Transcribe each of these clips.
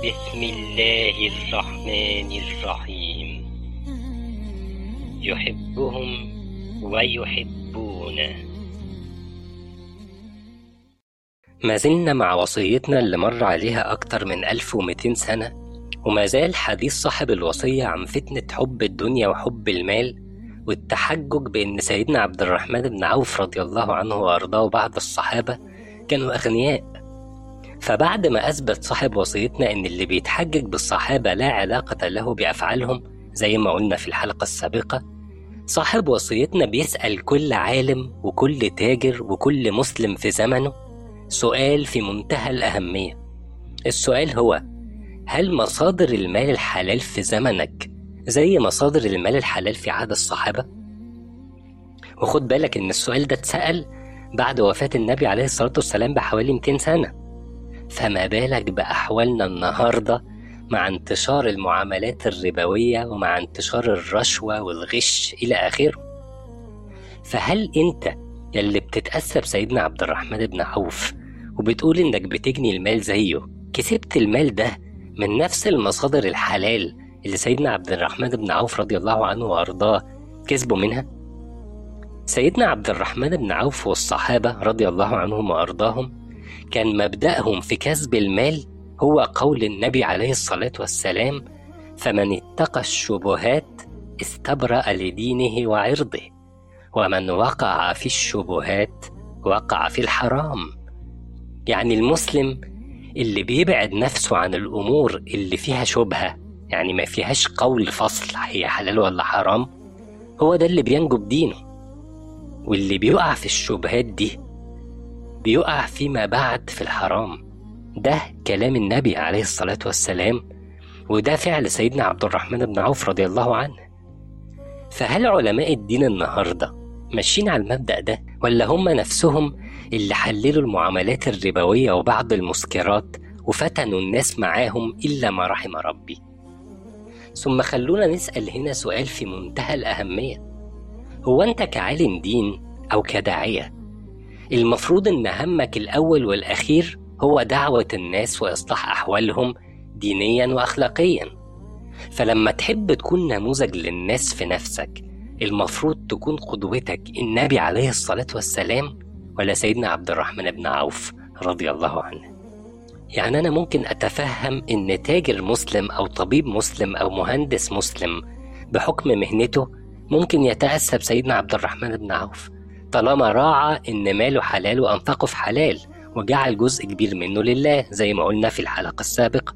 بسم الله الرحمن الرحيم يحبهم ويحبونه ما زلنا مع وصيتنا اللي مر عليها أكتر من 1200 سنة وما زال حديث صاحب الوصية عن فتنة حب الدنيا وحب المال والتحجج بأن سيدنا عبد الرحمن بن عوف رضي الله عنه وأرضاه وبعض الصحابة كانوا أغنياء فبعد ما أثبت صاحب وصيتنا إن اللي بيتحجج بالصحابة لا علاقة له بأفعالهم زي ما قلنا في الحلقة السابقة صاحب وصيتنا بيسأل كل عالم وكل تاجر وكل مسلم في زمنه سؤال في منتهى الأهمية السؤال هو هل مصادر المال الحلال في زمنك زي مصادر المال الحلال في عهد الصحابة؟ وخد بالك إن السؤال ده اتسأل بعد وفاة النبي عليه الصلاة والسلام بحوالي 200 سنة فما بالك بأحوالنا النهاردة مع انتشار المعاملات الربوية ومع انتشار الرشوة والغش إلى آخره فهل أنت يلي بتتأسى بسيدنا عبد الرحمن بن عوف وبتقول إنك بتجني المال زيه كسبت المال ده من نفس المصادر الحلال اللي سيدنا عبد الرحمن بن عوف رضي الله عنه وأرضاه كسبوا منها سيدنا عبد الرحمن بن عوف والصحابة رضي الله عنهم وأرضاهم كان مبدأهم في كسب المال هو قول النبي عليه الصلاة والسلام فمن اتقى الشبهات استبرأ لدينه وعرضه ومن وقع في الشبهات وقع في الحرام يعني المسلم اللي بيبعد نفسه عن الأمور اللي فيها شبهة يعني ما فيهاش قول فصل هي حلال ولا حرام هو ده اللي بينجو بدينه واللي بيقع في الشبهات دي بيقع فيما بعد في الحرام ده كلام النبي عليه الصلاة والسلام وده فعل سيدنا عبد الرحمن بن عوف رضي الله عنه فهل علماء الدين النهاردة ماشيين على المبدأ ده ولا هم نفسهم اللي حللوا المعاملات الربوية وبعض المسكرات وفتنوا الناس معاهم إلا ما رحم ربي ثم خلونا نسأل هنا سؤال في منتهى الأهمية هو أنت كعالم دين أو كداعية المفروض إن همك الأول والأخير هو دعوة الناس وإصلاح أحوالهم دينيا وأخلاقيا فلما تحب تكون نموذج للناس في نفسك المفروض تكون قدوتك النبي عليه الصلاة والسلام ولا سيدنا عبد الرحمن بن عوف رضي الله عنه يعني أنا ممكن أتفهم إن تاجر مسلم أو طبيب مسلم أو مهندس مسلم بحكم مهنته ممكن يتأسى بسيدنا عبد الرحمن بن عوف طالما راعى إن ماله حلال وأنفقه في حلال وجعل جزء كبير منه لله زي ما قلنا في الحلقة السابقة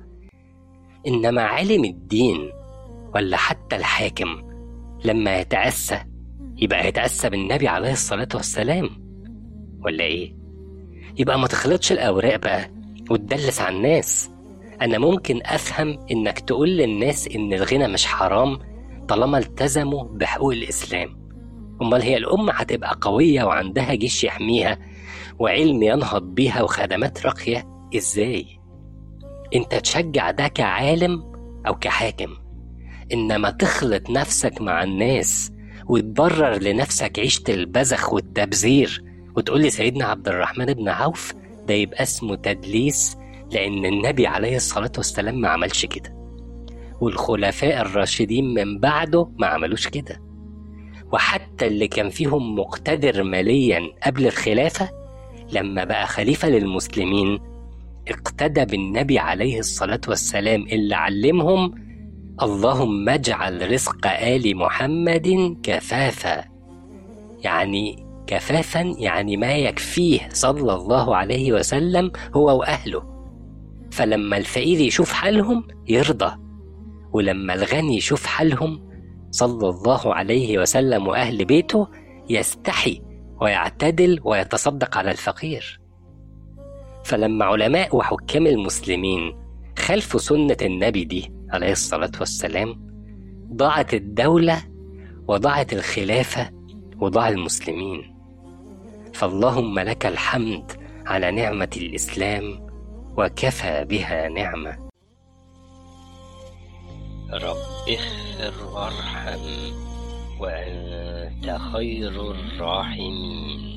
إنما عالم الدين ولا حتى الحاكم لما يتأسى يبقى يتأسى بالنبي عليه الصلاة والسلام ولا إيه؟ يبقى ما تخلطش الأوراق بقى وتدلس على الناس أنا ممكن أفهم إنك تقول للناس إن الغنى مش حرام طالما التزموا بحقوق الإسلام أمال هي الأمة هتبقى قوية وعندها جيش يحميها وعلم ينهض بيها وخدمات راقية إزاي؟ أنت تشجع ده كعالم أو كحاكم إنما تخلط نفسك مع الناس وتبرر لنفسك عيشة البذخ والتبذير وتقول لي سيدنا عبد الرحمن بن عوف ده يبقى اسمه تدليس لأن النبي عليه الصلاة والسلام ما عملش كده والخلفاء الراشدين من بعده ما عملوش كده وحتى اللي كان فيهم مقتدر ماليا قبل الخلافة لما بقى خليفة للمسلمين اقتدى بالنبي عليه الصلاة والسلام اللي علمهم اللهم اجعل رزق آل محمد كفافا يعني كفافا يعني ما يكفيه صلى الله عليه وسلم هو وأهله فلما الفقير يشوف حالهم يرضى ولما الغني يشوف حالهم صلى الله عليه وسلم وأهل بيته يستحي ويعتدل ويتصدق على الفقير فلما علماء وحكام المسلمين خلفوا سنة النبي دي عليه الصلاة والسلام ضاعت الدولة وضاعت الخلافة وضاع المسلمين فاللهم لك الحمد على نعمة الإسلام وكفى بها نعمة رب اغفر وارحم وأنت خير الراحمين